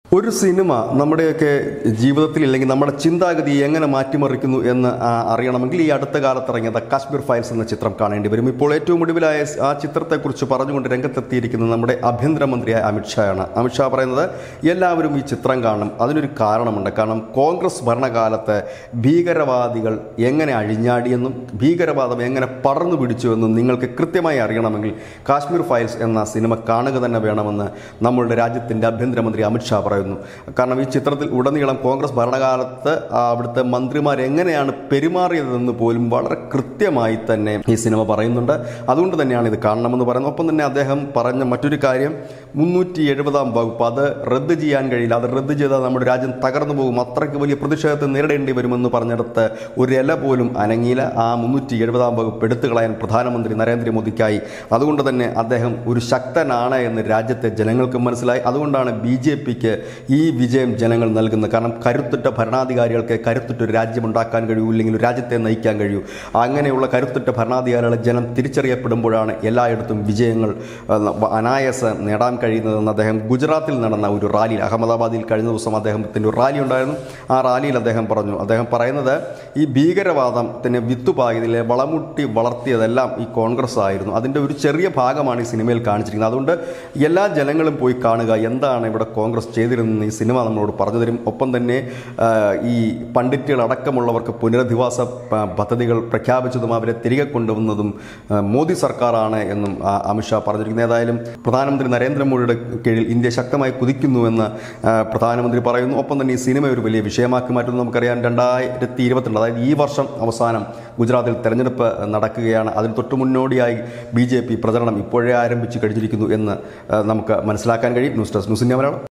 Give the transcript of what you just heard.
ഒരു സിനിമ നമ്മുടെയൊക്കെ ജീവിതത്തിൽ ഇല്ലെങ്കിൽ നമ്മുടെ ചിന്താഗതി എങ്ങനെ മാറ്റിമറിക്കുന്നു എന്ന് ആ, അറിയണമെങ്കിൽ ഈ അടുത്ത കാലത്ത് ഇറങ്ങിയ ദ കാശ്മീർ ഫയൽസ് എന്ന ചിത്രം കാണേണ്ടി വരും ഇപ്പോൾ ഏറ്റവും ഒടുവിലായ സ് ആ ചിത്രത്തെക്കുറിച്ച് പറഞ്ഞുകൊണ്ട് രംഗത്തെത്തിയിരിക്കുന്നത് നമ്മുടെ ആഭ്യന്തരമന്ത്രിയായ അമിത്ഷായാണ് അമിത്ഷാ പറയുന്നത് എല്ലാവരും ഈ ചിത്രം കാണണം അതിനൊരു കാരണമുണ്ട് കാരണം കോൺഗ്രസ് ഭരണകാലത്ത് ഭീകരവാദികൾ എങ്ങനെ അഴിഞ്ഞാടിയെന്നും ഭീകരവാദം എങ്ങനെ പടർന്നു പിടിച്ചുവെന്നും നിങ്ങൾക്ക് കൃത്യമായി അറിയണമെങ്കിൽ കാശ്മീർ ഫയൽസ് എന്ന സിനിമ കാണുക തന്നെ വേണമെന്ന് നമ്മളുടെ രാജ്യത്തിൻ്റെ ആഭ്യന്തരമന്ത്രി അമിത്ഷാ പറയുന്നു കാരണം ഈ ചിത്രത്തിൽ ഉടനീളം കോൺഗ്രസ് ഭരണകാലത്ത് ആ അവിടുത്തെ മന്ത്രിമാർ എങ്ങനെയാണ് പെരുമാറിയതെന്ന് പോലും വളരെ കൃത്യമായി തന്നെ ഈ സിനിമ പറയുന്നുണ്ട് അതുകൊണ്ട് തന്നെയാണ് ഇത് കാണണമെന്ന് പറയുന്നത് ഒപ്പം തന്നെ അദ്ദേഹം പറഞ്ഞ മറ്റൊരു കാര്യം മുന്നൂറ്റി എഴുപതാം വകുപ്പ് അത് റദ്ദ് ചെയ്യാൻ കഴിയില്ല അത് റദ്ദ് ചെയ്താൽ നമ്മുടെ രാജ്യം തകർന്നു പോകും അത്രയ്ക്ക് വലിയ പ്രതിഷേധത്തെ നേരിടേണ്ടി വരുമെന്ന് പറഞ്ഞിടത്ത് ഒരു ഇല പോലും അനങ്ങിയില്ല ആ മുന്നൂറ്റി എഴുപതാം വകുപ്പ് എടുത്തു കളയാൻ പ്രധാനമന്ത്രി നരേന്ദ്രമോദിക്കായി അതുകൊണ്ട് തന്നെ അദ്ദേഹം ഒരു ശക്തനാണ് എന്ന് രാജ്യത്തെ ജനങ്ങൾക്ക് മനസ്സിലായി അതുകൊണ്ടാണ് ബി ജെ പിക്ക് ഈ വിജയം ജനങ്ങൾ നൽകുന്നത് കാരണം കരുത്തുറ്റ ഭരണാധികാരികൾക്ക് കരുത്തുറ്റ ഒരു രാജ്യം ഉണ്ടാക്കാൻ കഴിയൂ ഇല്ലെങ്കിൽ ഒരു രാജ്യത്തെ നയിക്കാൻ കഴിയൂ അങ്ങനെയുള്ള കരുത്തുറ്റ ഭരണാധികാരികളെ ജനം തിരിച്ചറിയപ്പെടുമ്പോഴാണ് എല്ലായിടത്തും വിജയങ്ങൾ ആ, അനായാസം നേടാൻ കഴിയുന്നതെന്ന് അദ്ദേഹം ഗുജറാത്തിൽ നടന്ന ഒരു റാലിയിൽ അഹമ്മദാബാദിൽ കഴിഞ്ഞ ദിവസം അദ്ദേഹത്തിൻ്റെ ഒരു റാലി ഉണ്ടായിരുന്നു ആ റാലിയിൽ അദ്ദേഹം പറഞ്ഞു അദ്ദേഹം പറയുന്നത് ഈ ഭീകരവാദത്തിന് വിത്തുപായതിലെ വളമുട്ടി വളർത്തിയതെല്ലാം ഈ കോൺഗ്രസ് ആയിരുന്നു അതിൻ്റെ ഒരു ചെറിയ ഭാഗമാണ് ഈ സിനിമയിൽ കാണിച്ചിരിക്കുന്നത് അതുകൊണ്ട് എല്ലാ ജനങ്ങളും പോയി കാണുക എന്താണ് ഇവിടെ കോൺഗ്രസ് ചെയ്തിരുന്നത് ഈ സിനിമ നമ്മളോട് പറഞ്ഞു തരും ഒപ്പം തന്നെ ആ, ഈ പണ്ഡിറ്റുകളടക്കമുള്ളവർക്ക് പുനരധിവാസ പ- പദ്ധതികൾ പ്രഖ്യാപിച്ചതും അവരെ തിരികെ കൊണ്ടുവന്നതും ആ, മോദി സർക്കാരാണ് എന്നും ആ, അമിത്ഷാ പറഞ്ഞിരിക്കുന്നത് ഏതായാലും പ്രധാനമന്ത്രി നരേന്ദ്രമോദിയുടെ കീഴിൽ ഇന്ത്യ ശക്തമായി കുതിക്കുന്നുവെന്ന് ആ, പ്രധാനമന്ത്രി പറയുന്നു ഒപ്പം തന്നെ ഈ സിനിമ ഒരു വലിയ വിഷയമാക്കി മാറ്റുന്നു നമുക്കറിയാം രണ്ടായിരത്തി ഇരുപത്തിരണ്ട് അതായത് ഈ വർഷം അവസാനം ഗുജറാത്തിൽ തെരഞ്ഞെടുപ്പ് നടക്കുകയാണ് അതിന് തൊട്ടു മുന്നോടിയായി ബി ജെ പി പ്രചരണം ഇപ്പോഴേ ആരംഭിച്ചു കഴിഞ്ഞിരിക്കുന്നു എന്ന് ആ, നമുക്ക് മനസ്സിലാക്കാൻ കഴിയും news desk news India Malayalam